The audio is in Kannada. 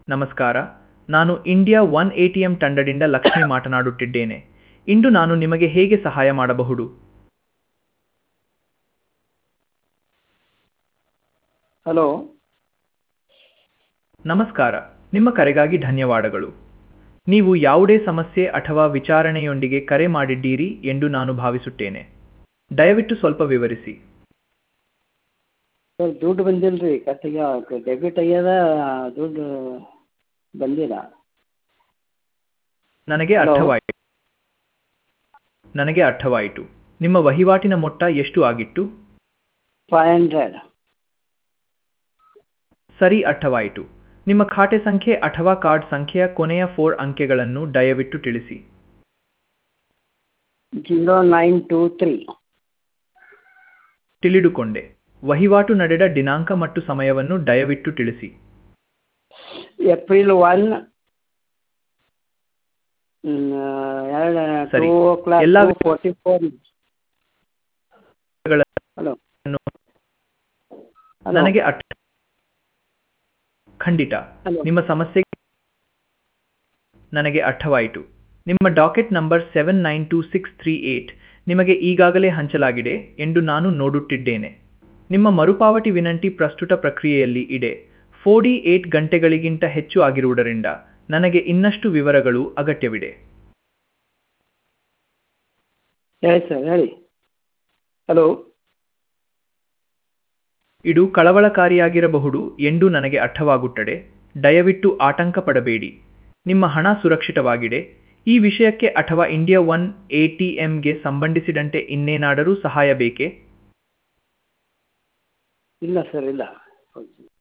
ನಮಸ್ಕಾರ ನಾನು India one A T M ತಂಡದಿಂದ ಲಕ್ಷ್ಮಿ ಮಾತನಾಡುತ್ತಿದ್ದೇನೆ ಇಂದು ನಾನು ನಿಮಗೆ ಹೇಗೆ ಸಹಾಯ ಮಾಡಬಹುದು ಹಲೋ ನಮಸ್ಕಾರ ನಿಮ್ಮ ಕರೆಗಾಗಿ ಧನ್ಯವಾದಗಳು ನೀವು ಯಾವುದೇ ಸಮಸ್ಯೆ ಅಥವಾ ವಿಚಾರಣೆಯೊಂದಿಗೆ ಕರೆ ಮಾಡಿದ್ದೀರಿ ಎಂದು ನಾನು ಭಾವಿಸುತ್ತೇನೆ ದಯವಿಟ್ಟು ಸ್ವಲ್ಪ ವಿವರಿಸಿ ಸರ್ ದುಡ್ಡು ಬಂದಿಲ್ಲ ರೀ ಕಟ್ಟಿಗೆ ಡೆಬಿಟ್ ಆಗ್ಯದ ದುಡ್ಡು ಬಂದಿಲ್ಲ ನನಗೆ Hello. ಅರ್ಥವಾಯಿತು ನನಗೆ ಅರ್ಥವಾಯಿತು ನಿಮ್ಮ ವಹಿವಾಟಿನ ಮೊತ್ತ ಎಷ್ಟು ಆಗಿತ್ತು ಫೈವ್ ಹಂಡ್ರೆಡ್ ಸರಿ ಅರ್ಥವಾಯಿತು ನಿಮ್ಮ ಖಾತೆ ಸಂಖ್ಯೆ ಅಥವಾ ಕಾರ್ಡ್ ಸಂಖ್ಯೆಯ ಕೊನೆಯ ಫೋರ್ ಅಂಕೆಗಳನ್ನು ದಯವಿಟ್ಟು ತಿಳಿಸಿ ಜೀರೋ ನೈನ್ ಟೂ ತ್ರೀ ತಿಳಿದುಕೊಂಡೆ ವಹಿವಾಟು ನಡೆದ ದಿನಾಂಕ ಮತ್ತು ಸಮಯವನ್ನು ದಯವಿಟ್ಟು ತಿಳಿಸಿ ಏಪ್ರಿಲ್ ಒನ್ ಎರಡು ಸರಿ. ಟೂ ಓ ಕ್ಲಾಕ್ ಎಲ್ಲ ಟೂ ಫೋರ್ಟಿ ಫೋರ್ ಗಳ- ಹಲೋ ಅನ್ನು ಹಲೋ ನನಗೆ ಅರ್ಥ ಖಂಡಿತ ಹಲೋ ನಿಮ್ಮ ಸಮಸ್ಯೆ ನನಗೆ ಅರ್ಥವಾಯಿತು ನಿಮ್ಮ docket number seven nine two six three eight ನಿಮಗೆ ಈಗಾಗಲೇ ಹಂಚಲಾಗಿದೆ ಎಂದು ನಾನು ನೋಡುತ್ತಿದ್ದೇನೆ ನಿಮ್ಮ ಮರುಪಾವತಿ ವಿನಂತಿ ಪ್ರಸ್ತುತ ಪ್ರಕ್ರಿಯೆಯಲ್ಲಿ ಇದೆ ಫೋರ್ಟಿ ಏಟ್ ಗಂಟೆಗಳಿಗಿಂತ ಹೆಚ್ಚು ಆಗಿರುವುದರಿಂದ ನನಗೆ ಇನ್ನಷ್ಟು ವಿವರಗಳು ಅಗತ್ಯವಿದೆ ಹೇಳಿ ಸರ್ ಹೇಳಿ ಹಲೋ ಇದು ಕಳವಳಕಾರಿಯಾಗಿರಬಹುದು ಎಂದು ನನಗೆ ಅರ್ಥವಾಗುತ್ತದೆ ದಯವಿಟ್ಟು ಆತಂಕ ಪಡಬೇಡಿ ನಿಮ್ಮ ಹಣ ಸುರಕ್ಷಿತವಾಗಿದೆ ಈ ವಿಷಯಕ್ಕೆ ಅಥವಾ ಇಂಡಿಯಾ ಒನ್ ಎ ಟಿ ಎಂಗೆ ಸಂಬಂಧಿಸಿದಂತೆ ಇನ್ನೇನಾದರೂ ಸಹಾಯ ಬೇಕೇ ಇಲ್ಲ ಸರ್ ಇಲ್ಲ